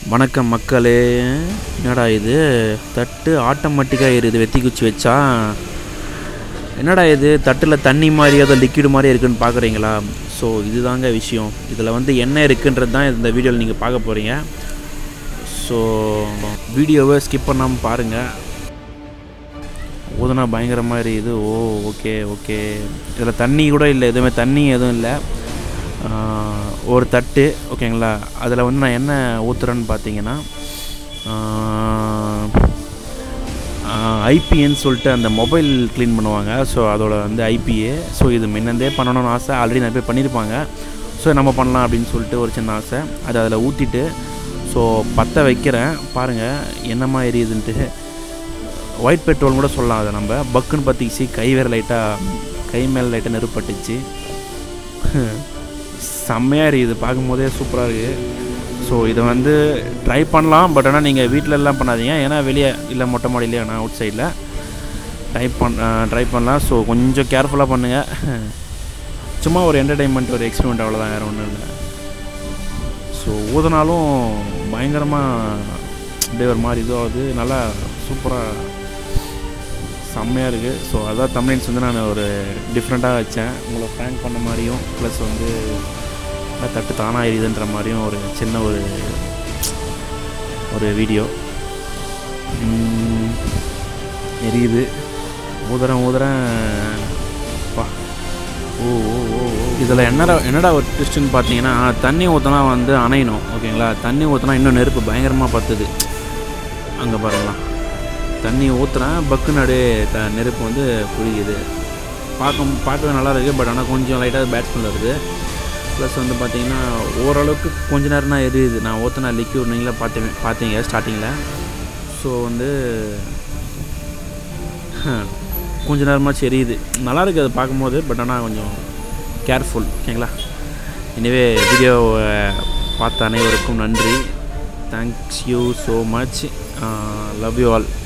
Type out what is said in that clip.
வணக்கம் மக்களே என்னடா இது தட்டு ஆட்டோமேட்டிக்காக எரியுது வெத்தி குச்சி வச்சா என்னடா இது தட்டில் தண்ணி மாதிரி ஏதோ லிக்விட் மாதிரி இருக்குன்னு பார்க்குறீங்களா ஸோ இதுதாங்க விஷயம் இதில் வந்து என்ன இருக்குன்றது தான் இந்த வீடியோவில் நீங்கள் பார்க்க போகிறீங்க ஸோ வீடியோவை ஸ்கிப் பண்ணாமல் பாருங்கள் ஊதுனா பயங்கர மாதிரி இது ஓ ஓகே ஓகே இதில் தண்ணி கூட இல்லை எதுவுமே தண்ணி எதுவும் இல்லை ஆஹ், ஒரு தட்டு ஓகேங்களா அதில் வந்து நான் என்ன ஊற்றுறேன்னு பார்த்தீங்கன்னா ஐபிஎன்னு சொல்லிட்டு அந்த மொபைல் க்ளீன் பண்ணுவாங்க ஸோ அதோட வந்து ஐபிஏ ஸோ இது முன்னந்தே பண்ணணும்னு ஆசை ஆல்ரெடி நிறைய பேர் பண்ணியிருப்பாங்க ஸோ நம்ம பண்ணலாம் அப்படின்னு சொல்லிட்டு ஒரு சின்ன ஆசை அதை அதில் ஊற்றிட்டு ஸோ பற்ற வைக்கிறேன் பாருங்கள் என்னமா எரியுதுன்ட்டு ஒயிட் பெட்ரோல் கூட சொல்லலாம் அதை நம்ம பக்குன்னு பற்றிக்கிச்சு கை வேறு லைட்டாக கை மேலே லைட்டாக நெருப்பட்டுச்சு செம்மையாக இருக்குது பார்க்கும்போதே சூப்பராக இருக்குது ஸோ இதை வந்து ட்ரை பண்ணலாம் பட் ஆனால் நீங்கள் வீட்டில் எல்லாம் பண்ணாதீங்க ஏன்னா வெளியே இல்லை மொட்டை மாடியிலே ஆனால் அவுட் சைடில் ட்ரை பண் ட்ரை பண்ணலாம் ஸோ கொஞ்சம் கேர்ஃபுல்லாக பண்ணுங்கள் சும்மா ஒரு என்டர்டைன்மெண்ட் ஒரு எக்ஸ்பெரிமெண்ட் அவ்வளோதான் வேறு ஒன்றும் இல்லை ஸோ ஊதுனாலும் பயங்கரமாக அப்படியே ஒரு மாதிரி இதுவாகுது நல்லா சூப்பராக செம்மையாக இருக்குது ஸோ அதான் தமிழ்ஸ் வந்து நான் ஒரு டிஃப்ரெண்ட்டாக வச்சேன் உங்களை ப்ராங்க் பண்ண மாதிரியும் ப்ளஸ் வந்து நல்லா தட்டு தானாக எரியுதுன்ற மாதிரியும் ஒரு சின்ன ஒரு ஒரு வீடியோ உம், எரியுது ஊதுறேன் ஊதுறேன் பா ஓ ஓ ஓ ஓ. இதில் என்னடா என்னடா ஒரு ட்விஸ்ட்டுன்னு பார்த்தீங்கன்னா தண்ணி ஊற்றினா வந்து அணையணும் ஓகேங்களா தண்ணி ஊற்றினா இன்னும் நெருப்பு பயங்கரமாக பத்துது அங்கே பாருங்களா தண்ணி ஊற்றுறேன் பக்குன்னு அப்படியே த நெருப்பு வந்து புரியுது பார்க்க பார்க்கவே நல்லா இருக்குது பட் ஆனால் கொஞ்சம் லைட்டாக பேட் ஸ்மெல் வருது ப்ளஸ் வந்து பார்த்தீங்கன்னா ஓரளவுக்கு கொஞ்ச நேரம் தான் எரியுது நான் ஊற்றின லிக்யூட் நீங்களே பார்த்தீங்க பார்த்தீங்க ஸ்டார்டிங்கில் ஸோ வந்து கொஞ்ச நேரமாச்சும் எரியுது நல்லா இருக்குது அதை பார்க்கும்போது பட் ஆனால் கொஞ்சம் கேர்ஃபுல் ஓகேங்களா எனவே வீடியோவை பார்த்த அனைவருக்கும் நன்றி thanks you so much love you all